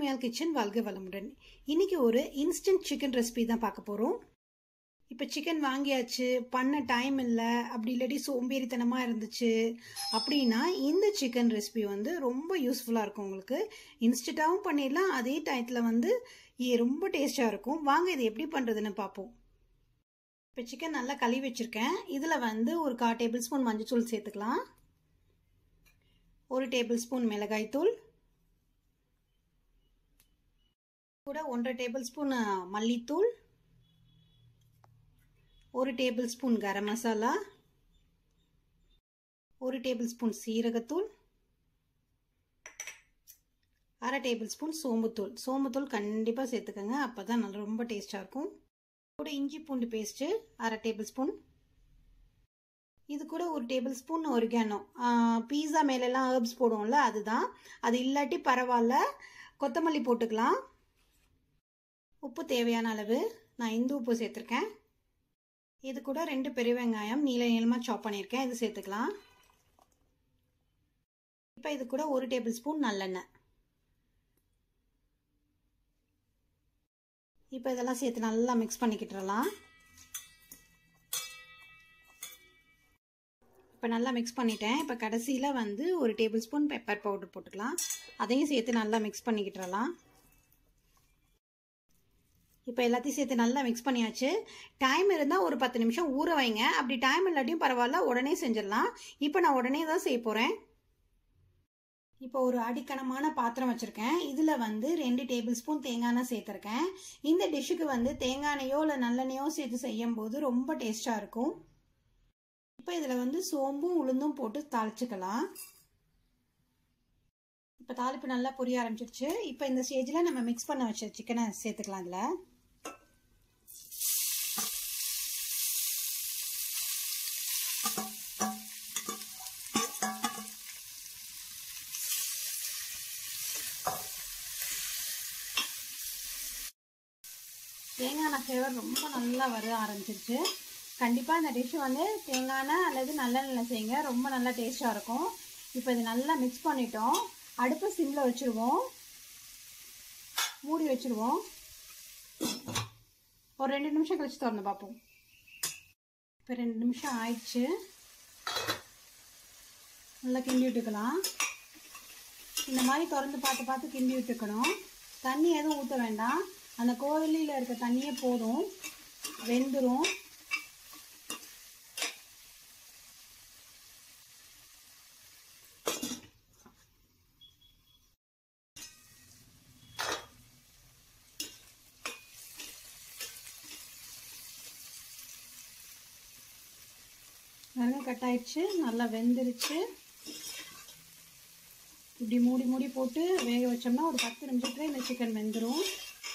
உமையால் kitchen வாழ்க வளமுடன் இன்னைக்கு ஒரு இன்ஸ்டன்ட் சிக்கன் ரெசிபி தான் பார்க்க போகிறோம் இப்போ சிக்கன் வாங்கியாச்சு பண்ண டைம் இல்லை அப்படி இல்லாட்டி சோம்பேறித்தனமாக இருந்துச்சு அப்படின்னா இந்த சிக்கன் ரெசிபி வந்து ரொம்ப யூஸ்ஃபுல்லாக இருக்கும் உங்களுக்கு இன்ஸ்டண்ட்டாகவும் பண்ணிடலாம் அதே டயத்தில் வந்து இது ரொம்ப டேஸ்ட்டாக இருக்கும் வாங்க இது எப்படி பண்ணுறதுன்னு பார்ப்போம் இப்போ சிக்கன் நல்லா கழுவி வச்சுருக்கேன் இதில் வந்து ஒரு கால் டேபிள் ஸ்பூன் மஞ்சள் சேர்த்துக்கலாம் ஒரு டேபிள் ஸ்பூன் மிளகாய்த்தூள் கூட ஒன்றரை டேபிள் ஸ்பூன் மல்லித்தூள் ஒரு டேபிள் ஸ்பூன் கரம் மசாலா ஒரு டேபிள் ஸ்பூன் சீரகத்தூள் அரை டேபிள் ஸ்பூன் சோம்புத்தூள் சோம்புத்தூள் கண்டிப்பாக சேர்த்துக்கோங்க அப்போ தான் நல்லா ரொம்ப டேஸ்ட்டாக இருக்கும் கூட இஞ்சி பூண்டு பேஸ்ட்டு அரை டேபிள் ஸ்பூன் இது கூட ஒரு டேபிள் ஸ்பூன் ஒரிகானோ பீஸா மேலெல்லாம் ஹர்ப்ஸ் போடுவோம்ல அதுதான் அது இல்லாட்டி பரவாயில்ல கொத்தமல்லி போட்டுக்கலாம் உப்பு தேவையான அளவு நான் இந்து உப்பு சேர்த்துருக்கேன் இது கூட ரெண்டு பெரிய வெங்காயம் நீல நீளமாக சாப் பண்ணியிருக்கேன் இது சேர்த்துக்கலாம் இப்போ இது கூட ஒரு டேபிள் ஸ்பூன் நல்லெண்ணெய் இப்போ இதெல்லாம் சேர்த்து நல்லா மிக்ஸ் பண்ணிக்கிட்டுறலாம் இப்போ நல்லா மிக்ஸ் பண்ணிட்டேன் இப்போ கடைசியில் வந்து ஒரு டேபிள் ஸ்பூன் பெப்பர் பவுடர் போட்டுக்கலாம் அதையும் சேர்த்து நல்லா மிக்ஸ் பண்ணிக்கிட்டுறலாம் இப்போ எல்லாத்தையும் சேர்த்து நல்லா மிக்ஸ் பண்ணியாச்சு டைம் இருந்தால் ஒரு பத்து நிமிஷம் ஊற வைங்க அப்படி டைம் இல்லாட்டியும் பரவாயில்ல உடனே செஞ்சிடலாம் இப்போ நான் உடனே தான் செய்ய போகிறேன் இப்போ ஒரு அடிக்கணமான பாத்திரம் வச்சுருக்கேன் இதில் வந்து ரெண்டு டேபிள் ஸ்பூன் தேங்காய் எண்ணெய் சேர்த்துருக்கேன் இந்த டிஷ்ஷுக்கு வந்து தேங்காய் எண்ணெயோ இல்லை நல்லெண்ணெயோ சேர்த்து செய்யும் போது ரொம்ப டேஸ்ட்டாக இருக்கும் இப்போ இதில் வந்து சோம்பும் உளுந்தும் போட்டு தாளிச்சுக்கலாம் இப்போ தாளிப்பு நல்லா பொரிய ஆரம்பிச்சிருச்சு இப்போ இந்த ஸ்டேஜில் நம்ம மிக்ஸ் பண்ண வச்ச சிக்கனை சேர்த்துக்கலாம் இதில் தேங்காய் எண்ணெய் ஃப்ளேவர் ரொம்ப நல்லா வர ஆரம்பிச்சிருச்சு கண்டிப்பாக இந்த டிஷ் வந்து தேங்காய் எண்ணெய் அல்லது நல்லெண்ணெயில் செய்யுங்க ரொம்ப நல்லா டேஸ்ட்டாக இருக்கும் இப்போ இது நல்லா மிக்ஸ் பண்ணிட்டோம் அடுப்பு சிம்மில் வச்சுருவோம் மூடி வச்சுருவோம் ஒரு ரெண்டு நிமிஷம் கழிச்சு திறந்து பார்ப்போம் இப்போ ரெண்டு நிமிஷம் ஆயிடுச்சு நல்லா கிண்டி விட்டுக்கலாம் இந்த மாதிரி திறந்து பார்த்து பார்த்து கிண்டி விட்டுக்கணும் தண்ணி எதுவும் ஊற்ற வேண்டாம் அந்த கோவிலில் இருக்க தண்ணியே போதும் வெந்துடும் பாருங்க கட் ஆயிடுச்சு நல்லா வெந்துருச்சு இப்படி மூடி மூடி போட்டு வேக வச்சோம்னா ஒரு பத்து நிமிஷத்துல இந்த சிக்கன் வெந்துடும்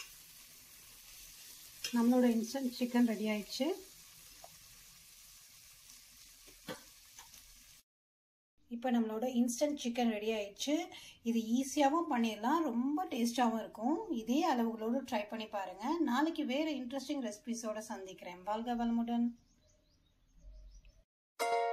நம்மளோட இன்ஸ்டன்ட் சிக்கன் ரெடி ஆயிடுச்சு இப்போ நம்மளோட இன்ஸ்டன்ட் சிக்கன் ரெடி ஆயிடுச்சு இது ஈஸியாகவும் பண்ணிடலாம் ரொம்ப டேஸ்ட்டாகவும் இருக்கும் இதே அளவுகளோடு ட்ரை பண்ணி பாருங்கள் நாளைக்கு வேறு இன்ட்ரெஸ்டிங் ரெசிபிஸோடு சந்திக்கிறேன் வாழ்க வளமுடன்